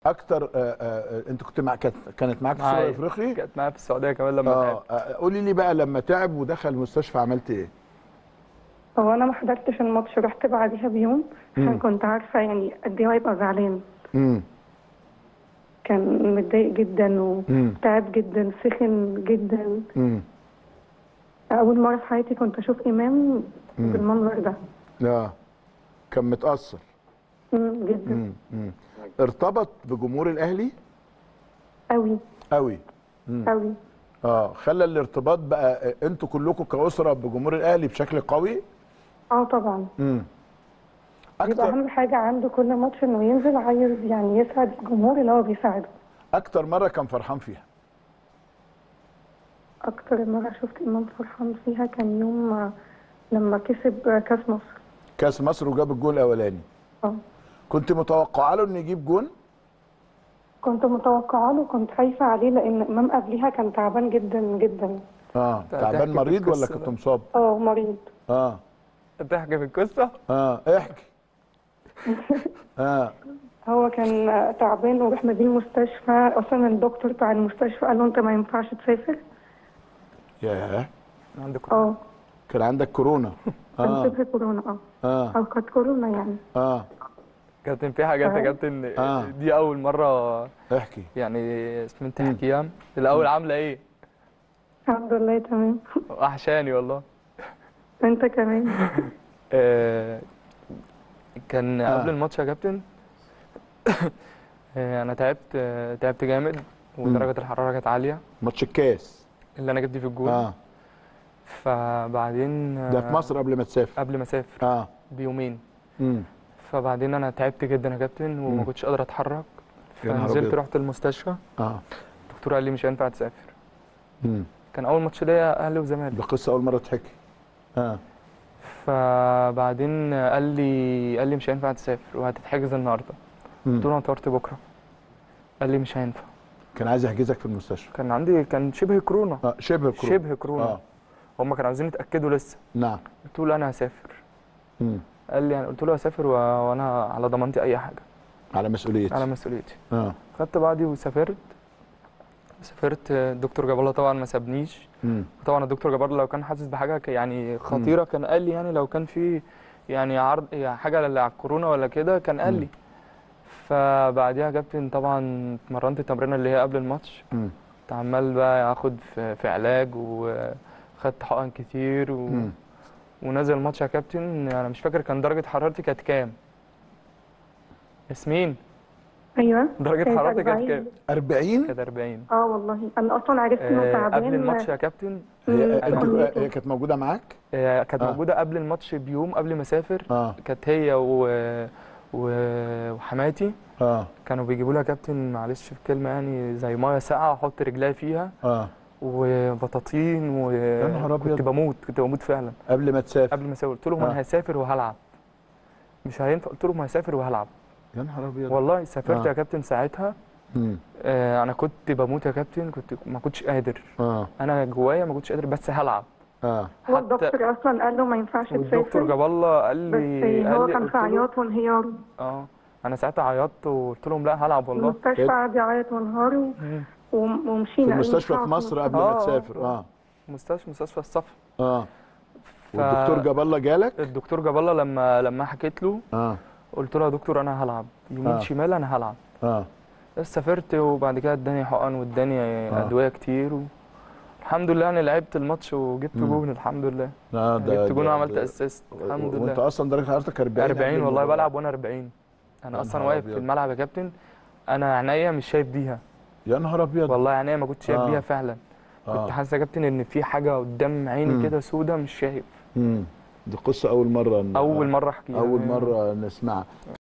اكتر آه آه انت كنت مع كانت كانت معاك في السوبر معايا. الافريقي كانت معايا في السعوديه كمان لما اه تعبت آه، قولي لي بقى لما تعب ودخل المستشفى عملت ايه هو انا ما حضرتش الماتش رحت بعديها بيوم عشان مم. كنت عارفه يعني قد ايه هو هيبقى زعلان امم كان متضايق جدا مم. وتعب جدا سخن جدا امم اول مره في حياتي كنت اشوف امام مم. بالمنظر ده اه كان متاثر مم، جدا امم امم ارتبط بجمهور الاهلي قوي قوي مم. قوي اه خلى الارتباط بقى آه، انتوا كلكم كاسره بجمهور الاهلي بشكل قوي اه طبعا امم بيبقى اكتر اهم حاجه عنده كل ماتش انه ينزل عايز يعني يسعد الجمهور اللي هو بيساعده اكتر مره كان فرحان فيها اكتر مره شفت امام فرحان فيها كان يوم آه، لما كسب كاس مصر كاس مصر وجاب الجول الاولاني اه كنت متوقعه له انه يجيب جون كنت متوقعه له كنت خايفه عليه لان امام قبليها كان تعبان جدا جدا اه تحكي تعبان في مريض ولا القصة كنت بقى. مصاب اه مريض اه تحكي في القصه اه احكي اه هو كان آه، تعبان ورحنا بيه المستشفى اصلا الدكتور بتاع المستشفى قال له انت ما ينفعش تسافر ياه عندك اه كان عندك كورونا كان اه شبه كورونا اه اه او كانت كورونا يعني اه كابتن في حاجات يا آه. كابتن آه. دي اول مره احكي يعني اسم انت تحكيها الاول عامله ايه الحمد لله تمام وحشاني والله انت كمان آه، كان آه. قبل الماتش يا كابتن آه، انا تعبت آه، تعبت جامد ودرجه الحراره كانت عاليه ماتش الكاس اللي انا جبت فيه الجول اه فبعدين ده في آه، مصر قبل ما تسافر قبل ما اسافر اه بيومين امم فبعدين انا تعبت جدا يا كابتن وما مم. كنتش قادر اتحرك يا نهار فنزلت أبيض. رحت المستشفى اه الدكتور قال لي مش هينفع تسافر امم كان اول ماتش ليا اهلي وزمالك ده قصه اول مره تحكي اه فبعدين قال لي قال لي مش هينفع تسافر وهتتحجز النهارده مم. قلت له انا طرت بكره قال لي مش هينفع كان عايز يحجزك في المستشفى كان عندي كان شبه كورونا اه شبه كورونا شبه كورونا اه هم كانوا عايزين يتاكدوا لسه نعم قلت له انا هسافر مم. قال لي يعني قلت له هسافر و... وانا على ضمانتي اي حاجه على مسؤوليتي على مسؤوليتي اه خدت بعضي وسافرت سافرت الدكتور جاب الله طبعا ما سابنيش مم. طبعا الدكتور جاب الله لو كان حاسس بحاجه ك- يعني خطيره كان قال لي يعني لو كان في يعني عرض يعني حاجه اللي على الكورونا ولا كده كان قال مم. لي فبعديها كابتن طبعا اتمرنت التمرينه اللي هي قبل الماتش مم. كنت عمال بقى اخد في, في علاج وخدت حقن كتير و... مم. ونزل الماتش يا كابتن انا مش فاكر كان درجه حرارتي كانت كام ياسمين ايوه درجه كانت حرارتي كانت 40. كام 40 كانت 40 اه والله انا اصلا عرفت انه آه تعبان قبل الماتش يا كابتن هي مم. انت كليته. هي كانت موجوده معاك آه كانت آه. موجوده قبل الماتش بيوم قبل ما اسافر اه كانت هي و... و... وحماتي اه كانوا بيجيبوا لها كابتن معلش في كلمه يعني زي ميه ساقعه احط رجلي فيها اه وبطاطين و يا نهار أبيض. كنت بموت كنت بموت فعلا قبل ما تسافر قبل ما اسافر قلت لهم آه. انا هسافر وهلعب مش هينفع قلت لهم هسافر وهلعب يا نهار ابيض والله سافرت آه. يا كابتن ساعتها مم. آه انا كنت بموت يا كابتن كنت ما كنتش قادر اه انا جوايا ما كنتش قادر بس هلعب اه هو حتى الدكتور اصلا قال له ما ينفعش والدكتور تسافر جاب الله قال بس لي هو قال لي كان قلت في له- عياط وانهيار اه انا ساعتها عيطت وقلت لهم لا هلعب والله المستشفى قعد يعيط وانهار و- مم. وم- ومشينا في قال المستشفى مش في هقف مصر قبل آه، ما آه، تسافر آه. اه مستشفى مستشفى الصف اه والدكتور جاب الله جالك الدكتور جاب الله لما لما حكيت له اه قلت له يا دكتور انا هلعب يمين آه. شمال انا هلعب اه بس سافرت وبعد كده اداني حقن واداني آه. ادويه كتير و... الحمد لله انا لعبت الماتش وجبت مم. جون الحمد لله اه جبت جون ده- وعملت ده- اسيست الحمد وانت لله اصلا درجه حرارتك 40 40 قبل والله المباراة. بلعب وانا 40 انا يا اصلا نهار واقف أبيض. في الملعب يا كابتن انا عينيا مش شايف بيها يا نهار ابيض والله عينيا ما كنتش شايف آه. بيها فعلا كنت آه. حاسس يا كابتن ان في حاجه قدام مم. عيني كده سودة مش شايف مم. دي قصه اول مره ن- اول مره احكيها اول مره نسمعها